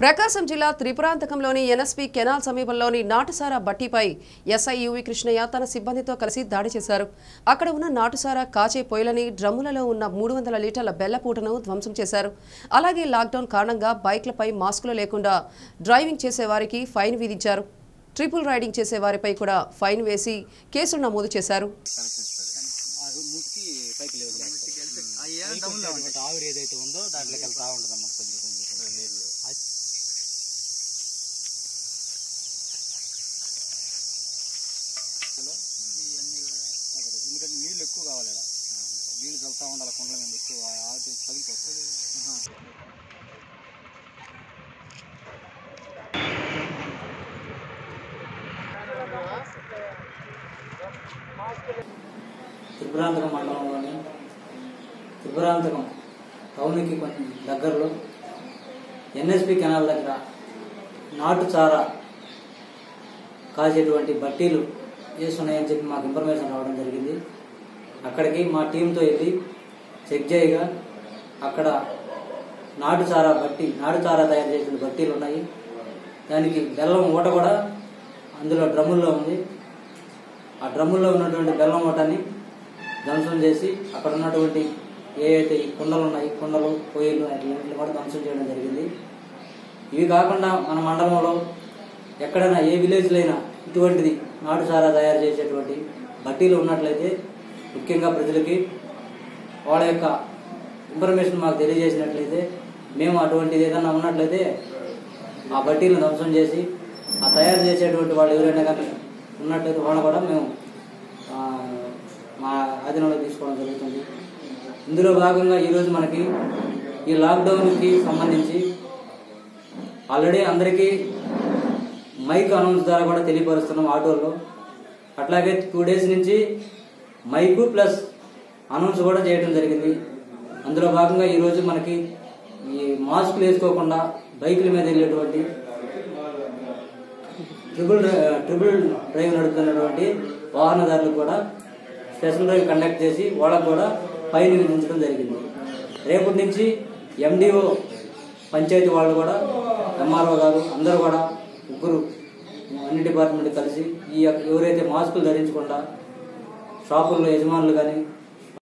ప్రకాశం జిల్లా త్రిపురాంతకంలోని NSP canal సమీపంలోని నాటుసారా బట్టీపై ఎస్ఐ యువి కృష్ణయ్య తన సిబ్బందితో కలిసి దాడి చేశారు అక్కడ ఉన్న నాటుసారా కాచే పొయ్యిలని డ్రమ్ములలో ఉన్న మూడు వందల లీటర్ల బెల్లపూటను ధ్వంసం చేశారు అలాగే లాక్డౌన్ కారణంగా బైక్లపై మాస్కులు లేకుండా డ్రైవింగ్ చేసే వారికి ఫైన్ విధించారు ట్రిపుల్ రైడింగ్ చేసే వారిపై కూడా ఫైన్ వేసి కేసులు నమోదు చేశారు ఆవిరి ఏదైతే ఉందో దాంట్లోకి వెళ్తా ఉంటుంది అన్నమాట కొంచెం కొంచెం నీళ్ళు ఎందుకంటే నీళ్ళు ఎక్కువ కావాలి ఈడ. నీళ్ళు వెళ్తా ఉండాలి కొండల మీద ఎక్కువ ఆవిరి తగిలిపోతుంది త్రిపురాంతకం మండలంలోని త్రిపురాంతకం టౌన్కి కొంచెం దగ్గరలో ఎన్ఎస్పి కెనాల్ దగ్గర నాటు చారా కాసేటువంటి బట్టీలు వేస్తున్నాయని చెప్పి మాకు ఇన్ఫర్మేషన్ రావడం జరిగింది అక్కడికి మా టీంతో వెళ్ళి చెక్ చేయగా అక్కడ నాటు చారా బట్టి నాటు చారా తయారు చేసిన బట్టీలు ఉన్నాయి దానికి బెల్లం ఊట కూడా అందులో డ్రమ్ముల్లో ఉంది ఆ డ్రమ్ముల్లో ఉన్నటువంటి బెల్లం మూటని ధ్వంసం చేసి అక్కడ ఉన్నటువంటి ఏ అయితే ఈ కుండలు ఉన్నాయి కుండలు పొయ్యిలు అన్నింటిని కూడా ధ్వంసం చేయడం జరిగింది ఇవి కాకుండా మన మండలంలో ఎక్కడైనా ఏ విలేజ్లో అయినా ఇటువంటిది నాటు సారా తయారు చేసేటువంటి బట్టీలు ఉన్నట్లయితే ముఖ్యంగా ప్రజలకి వాళ్ళ యొక్క ఇన్ఫర్మేషన్ మాకు తెలియజేసినట్లయితే మేము అటువంటిది ఏదైనా ఉన్నట్లయితే ఆ బట్టీలను ధ్వంసం చేసి ఆ తయారు చేసేటువంటి వాళ్ళు ఎవరైనా కానీ ఉన్నట్లయితే వాళ్ళని కూడా మేము ఆ, మా ఆధీనంలో తీసుకోవడం జరుగుతుంది ఇందులో భాగంగా ఈరోజు మనకి ఈ లాక్డౌన్కి సంబంధించి ఆల్రెడీ అందరికీ మైక్ అనౌన్స్ ద్వారా కూడా తెలియపరుస్తున్నాం ఆటోల్లో అట్లాగే టూ డేస్ నుంచి మైకు ప్లస్ అనౌన్స్ కూడా చేయడం జరిగింది అందులో భాగంగా ఈరోజు మనకి ఈ మాస్కులు వేసుకోకుండా బైకుల మీద వెళ్ళేటువంటి ట్రిపుల్ డ్రై- ట్రిపుల్ డ్రైవ్ నడుపుతున్నటువంటి వాహనదారులకు కూడా స్పెషల్ డ్రైవ్ కండక్ట్ చేసి వాళ్ళకు కూడా ఫైన్ విధించడం జరిగింది రేపటి నుంచి ఎండిఓ పంచాయతీ వాళ్ళు కూడా ఎంఆర్ఓ గారు అందరూ కూడా ముగ్గురు అన్ని డిపార్ట్మెంట్ కలిసి ఈ యొక్క- ఎవరైతే మాస్కులు ధరించకుండా షాపుల్లో యజమానులు కానీ